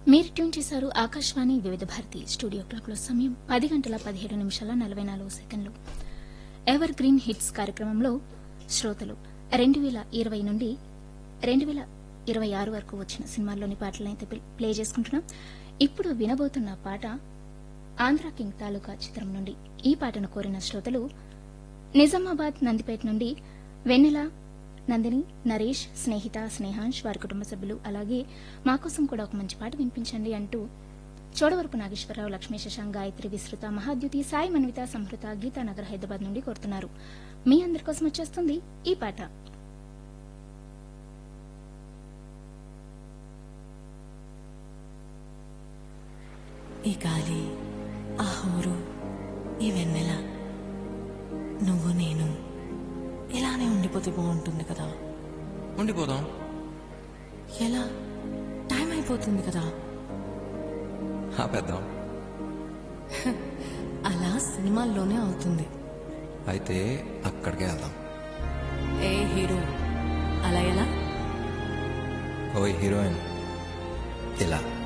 మీరు ట్యూన్ చేశారు ఆకాశవాణి వివిధ భారతి స్టూడియో క్లాక్లో సమయం పది గంటల పదిహేడు నిమిషాల నలభై నాలుగు సెకండ్లు ఎవర్ గ్రీన్ హిట్స్ కార్యక్రమంలో శ్రోతలు రెండు వేల ఇరవై నుండి రెండు వేల ఇరవై ఆరు వరకు వచ్చిన సినిమాల్లోని పాటలనైతే ప్లే- ప్లే చేసుకుంటున్నాం ఇప్పుడు వినబోతున్న పాట ఆంధ్ర కింగ్ తాలూకా చిత్రం నుండి ఈ పాటను కోరిన శ్రోతలు నిజామాబాద్ నందిపేట నుండి వెన్నెల నందిని నరేష్ స్నేహిత స్నేహాంష్ వారి కుటుంబ సభ్యులు అలాగే మా కోసం కూడా ఒక మంచి పాట వినిపించండి అంటూ చోడవరపు నాగేశ్వరరావు లక్ష్మీ శశాంక్ గాయత్రి విస్తృత మహాద్యుతి సాయి మన్విత సంహృత గీతానగర్ హైదరాబాద్ నుండి కోరుతున్నారు మీ అందరి కోసం వచ్చేస్తుంది ఈ పాట ఈ గాలి ఆ హోరు ఈ వెన్నెల నువ్వు నేను ఇలానే ఉండిపోతే బాగుంటుంది కదా ఉండిపోదాం ఎలా టైం అయిపోతుంది కదా ఆపేద్దాం అలా సినిమాల్లోనే అవుతుంది అయితే అక్కడికే వెళ్దాం ఏ హీరో అలా ఎలా ఓ హీరోయిన్ ఇలా